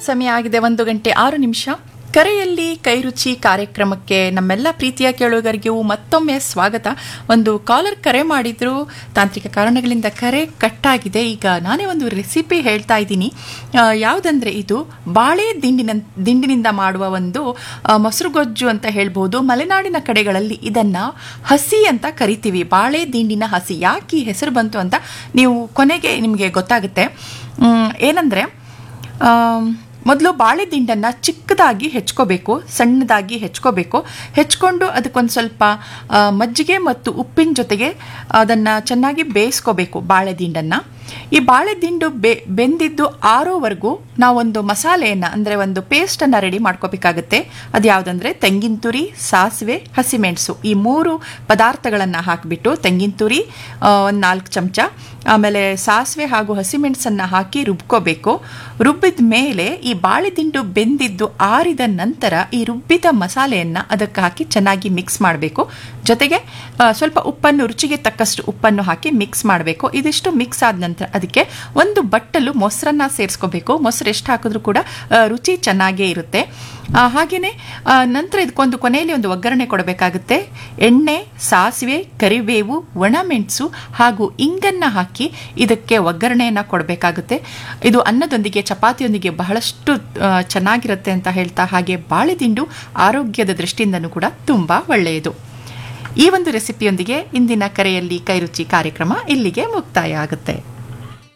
ಸಮಯ ಆಗಿದೆ ಒಂದು ಗಂಟೆ ಆರು ನಿಮಿಷ ಕರೆಯಲ್ಲಿ ಕೈರುಚಿ ಕಾರ್ಯಕ್ರಮಕ್ಕೆ ನಮ್ಮೆಲ್ಲ ಪ್ರೀತಿಯ ಕೇಳುಗರಿಗೂ ಮತ್ತೊಮ್ಮೆ ಸ್ವಾಗತ ಒಂದು ಕಾಲರ್ ಕರೆ ಮಾಡಿದ್ರು ತಾಂತ್ರಿಕ ಕಾರಣಗಳಿಂದ ಕರೆ ಕಟ್ಟಾಗಿದೆ ಈಗ ನಾನೇ ಒಂದು ರೆಸಿಪಿ ಹೇಳ್ತಾ ಇದ್ದೀನಿ ಆ, ಯಾವುದಂದ್ರೆ ಇದು ಬಾಳೆ ದಿಂಡಿನ ದಿಂಡಿನಿಂದ ಮಾಡುವ ಒಂದು ಆ, ಮೊಸರುಗೊಜ್ಜು ಅಂತ ಹೇಳ್ಬೋದು ಮಲೆನಾಡಿನ ಕಡೆಗಳಲ್ಲಿ ಇದನ್ನ ಹಸಿ ಅಂತ ಕರಿತೀವಿ ಬಾಳೆ ದಿಂಡಿನ ಹಸಿ ಯಾಕೆ ಈ ಹೆಸರು ಬಂತು ಅಂತ ನೀವು ಕೊನೆಗೆ ನಿಮಗೆ ಗೊತ್ತಾಗುತ್ತೆ ಮ್, ಏನಂದ್ರೆ ಆಮ್, ಮೊದಲು ಬಾಳೆ ದಿಂಡನ್ನು ಚಿಕ್ಕದಾಗಿ ಹೆಚ್ಕೋಬೇಕು ಸಣ್ಣದಾಗಿ ಹೆಚ್ಕೋಬೇಕು ಹೆಚ್ಕೊಂಡು ಅದಕ್ಕೊಂದು ಸ್ವಲ್ಪ ಆ, ಮಜ್ಜಿಗೆ ಮತ್ತು ಉಪ್ಪಿನ ಜೊತೆಗೆ ಅದನ್ನು ಚೆನ್ನಾಗಿ ಬೇಯಿಸ್ಕೋಬೇಕು ಬಾಳೆ ದಿಂಡನ್ನು ಈ ಬಾಳೆ ದಿಂಡು ಬೆ ಬೆಂದಿದ್ದು ಆರೋವರೆಗೂ ನಾವೊಂದು ಮಸಾಲೆಯನ್ನು ಅಂದರೆ ಒಂದು ಪೇಸ್ಟನ್ನು ರೆಡಿ ಮಾಡ್ಕೋಬೇಕಾಗುತ್ತೆ ಅದು ಯಾವುದಂದ್ರೆ ತೆಂಗಿನ ತುರಿ ಸಾಸಿವೆ ಹಸಿಮೆಣಸು ಈ ಮೂರು ಪದಾರ್ಥಗಳನ್ನು ಹಾಕಿಬಿಟ್ಟು ತೆಂಗಿನ ತುರಿ ಒಂದು ನಾಲ್ಕು ಚಮಚ ಆಮೇಲೆ ಸಾಸಿವೆ ಹಾಗೂ ಹಸಿಮೆಣಸನ್ನು ಹಾಕಿ ರುಬ್ಕೋಬೇಕು ರುಬ್ಬಿದ ಮೇಲೆ ಈ ಬಾಳೆ ದಿಂಡು ಬೆಂದಿದ್ದು ಆರಿದ ನಂತರ ಈ ರುಬ್ಬಿದ ಮಸಾಲೆಯನ್ನು ಅದಕ್ಕೆ ಹಾಕಿ ಚೆನ್ನಾಗಿ ಮಿಕ್ಸ್ ಮಾಡಬೇಕು ಜೊತೆಗೆ ಆ, ಸ್ವಲ್ಪ ಉಪ್ಪನ್ನು ರುಚಿಗೆ ತಕ್ಕಷ್ಟು ಉಪ್ಪನ್ನು ಹಾಕಿ ಮಿಕ್ಸ್ ಮಾಡಬೇಕು ಇದಿಷ್ಟು ಮಿಕ್ಸ್ ಆದ ನಂತರ ಅದಕ್ಕೆ ಒಂದು ಬಟ್ಟಲು ಮೊಸರನ್ನ ಸೇರಿಸ್ಕೋಬೇಕು ಮೊಸರು ಎಷ್ಟು ಹಾಕಿದ್ರೂ ಕೂಡ ಆ, ರುಚಿ ಚೆನ್ನಾಗೇ ಇರುತ್ತೆ ಆ, ಹಾಗೇನೆ ಆ, ನಂತರ ಇದಕ್ಕೊಂದು ಕೊನೆಯಲ್ಲಿ ಒಂದು ಒಗ್ಗರಣೆ ಕೊಡಬೇಕಾಗುತ್ತೆ ಎಣ್ಣೆ ಸಾಸಿವೆ ಕರಿಬೇವು ಒಣಮೆಣಸು ಹಾಗೂ ಇಂಗನ್ನು ಹಾಕಿ ಇದಕ್ಕೆ ಒಗ್ಗರಣೆಯನ್ನು ಕೊಡಬೇಕಾಗುತ್ತೆ ಇದು ಅನ್ನದೊಂದಿಗೆ ಚಪಾತಿಯೊಂದಿಗೆ ಬಹಳಷ್ಟು ಆ, ಚೆನ್ನಾಗಿರುತ್ತೆ ಅಂತ ಹೇಳ್ತಾ ಹಾಗೆ ಬಾಳೆದಿಂಡು ಆರೋಗ್ಯದ ದೃಷ್ಟಿಯಿಂದನೂ ಕೂಡ ತುಂಬ ಒಳ್ಳೆಯದು ಈ ಒಂದು ರೆಸಿಪಿಯೊಂದಿಗೆ ಇಂದಿನ ಕರೆಯಲ್ಲಿ ಕೈರುಚಿ ಕಾರ್ಯಕ್ರಮ ಇಲ್ಲಿಗೆ ಮುಕ್ತಾಯ ಆಗುತ್ತೆ